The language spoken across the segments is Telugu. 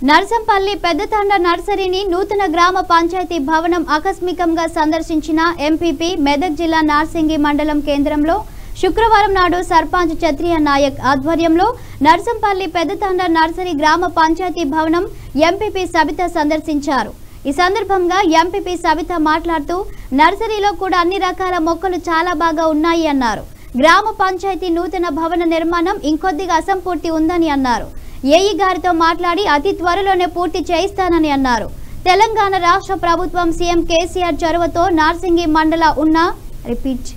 నర్సంపల్లి పెద్దతాండ నర్సరీని నూతన గ్రామ పంచాయతీ భవనం ఆకస్మికంగా సందర్శించిన ఎంపీపీ మెదక్ జిల్లా నార్సింగి మండలం కేంద్రంలో శుక్రవారం నాడు సర్పంచ్ క్షత్రియ నాయక్ ఆధ్వర్యంలో నర్సంపల్లి పెద్దతాండ నర్సరీ గ్రామ పంచాయతీ భవనం ఎంపీపీ సబిత సందర్శించారు ఈ సందర్భంగా ఎంపీపీ సబిత మాట్లాడుతూ నర్సరీలో కూడా అన్ని రకాల మొక్కలు చాలా బాగా ఉన్నాయి అన్నారు గ్రామ పంచాయతీ నూతన భవన నిర్మాణం ఇంకొద్దిగా అసంపూర్తి ఉందని అన్నారు ఏఈ గారితో మాట్లాడి అతి త్వరలోనే పూర్తి చేయిస్తానని అన్నారు తెలంగాణ రాష్ట్ర ప్రభుత్వం సీఎం కేసీఆర్ చొరవతో నార్సింగి మండల ఉన్న రిపీట్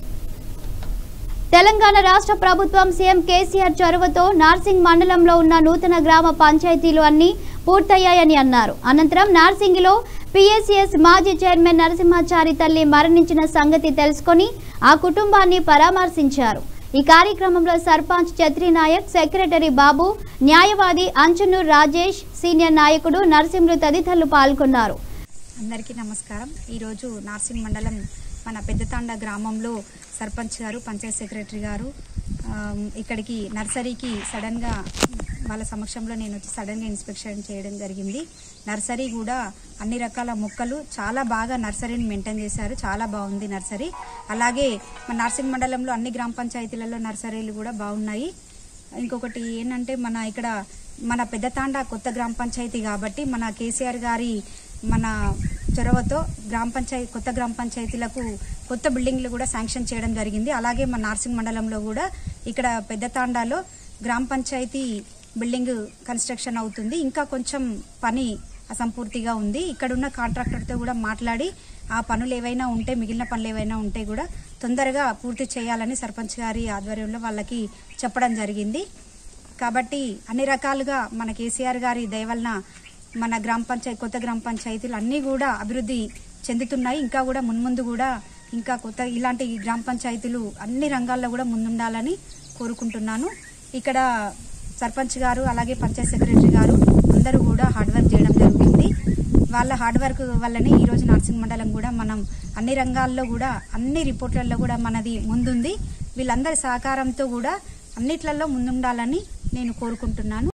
తెలంగాణ రాష్ట్ర ప్రభుత్వం సీఎం కేసీఆర్ చొరవతో నార్సింగ్ మండలంలో ఉన్న నూతన గ్రామ పంచాయతీలు అన్ని పూర్తయ్యాయని అన్నారు అనంతరం నార్సింగిలో పిఎస్సిఎస్ మాజీ చైర్మన్ నరసింహాచారి తల్లి మరణించిన సంగతి తెలుసుకొని ఆ కుటుంబాన్ని పరామర్శించారు ఈ కార్యక్రమంలో సర్పంచ్ ఛత్రి నాయక్ సెక్రటరీ బాబు న్యాయవాది అంచనూర్ రాజేష్ సీనియర్ నాయకుడు నరసింహులు తదితరులు పాల్గొన్నారు అందరికీ నమస్కారం ఈరోజు నార్సింగ్ మండలం మన పెద్దతాండ గ్రామంలో సర్పంచ్ గారు పంచాయత్ సెక్రటరీ గారు ఆమ్, ఇక్కడికి నర్సరీకి సడన్గా వాళ్ళ సమక్షంలో నేను వచ్చి సడన్గా ఇన్స్పెక్షన్ చేయడం జరిగింది నర్సరీ కూడా అన్ని రకాల మొక్కలు చాలా బాగా నర్సరీని మెయింటైన్ చేశారు చాలా బాగుంది నర్సరీ అలాగే మన నార్సింగ్ మండలంలో అన్ని గ్రామ పంచాయతీలలో నర్సరీలు కూడా బాగున్నాయి ఇంకొకటి ఏంటంటే మన ఇక్కడ మన పెద్దతాండ కొత్త గ్రామ పంచాయతీ కాబట్టి మన కేసీఆర్ గారి మన చొరవతో గ్రామ పంచాయతీ కొత్త గ్రామ పంచాయతీలకు కొత్త బిల్డింగ్లు కూడా శాంక్షన్ చేయడం జరిగింది అలాగే మన నార్సింగ్ మండలంలో కూడా ఇక్కడ పెద్దతాండాలో గ్రామ పంచాయతీ బిల్డింగ్ కన్స్ట్రక్షన్ అవుతుంది ఇంకా కొంచెం పని అసంపూర్తిగా ఉంది ఇక్కడున్న కాంట్రాక్టర్తో కూడా మాట్లాడి ఆ పనులు ఏవైనా ఉంటే మిగిలిన పనులు ఏవైనా ఉంటే కూడా తొందరగా పూర్తి చేయాలని సర్పంచ్ గారి ఆధ్వర్యంలో వాళ్ళకి చెప్పడం జరిగింది కాబట్టి అన్ని రకాలుగా మన కేసీఆర్ గారి దయ వలన మన గ్రామ పంచాయతీ కొత్త గ్రామ పంచాయతీలు అన్నీ కూడా అభివృద్ధి చెందుతున్నాయి ఇంకా కూడా మున్ముందు కూడా ఇంకా కొత్త ఇలాంటి గ్రామ పంచాయతీలు అన్ని రంగాల్లో కూడా ముందుండాలని కోరుకుంటున్నాను ఇక్కడ సర్పంచ్ గారు అలాగే పంచాయత్ సెక్రటరీ గారు అందరూ కూడా హార్డ్ వర్క్ చేయడం జరుగుతుంది వాళ్ళ హార్డ్ వర్క్ వల్లనే ఈ రోజు నర్సింగ్ మండలం కూడా మనం అన్ని రంగాల్లో కూడా అన్ని రిపోర్ట్లలో కూడా మనది ముందుంది వీళ్ళందరి సహకారంతో కూడా అన్నిట్లలో ముందుండాలని నేను కోరుకుంటున్నాను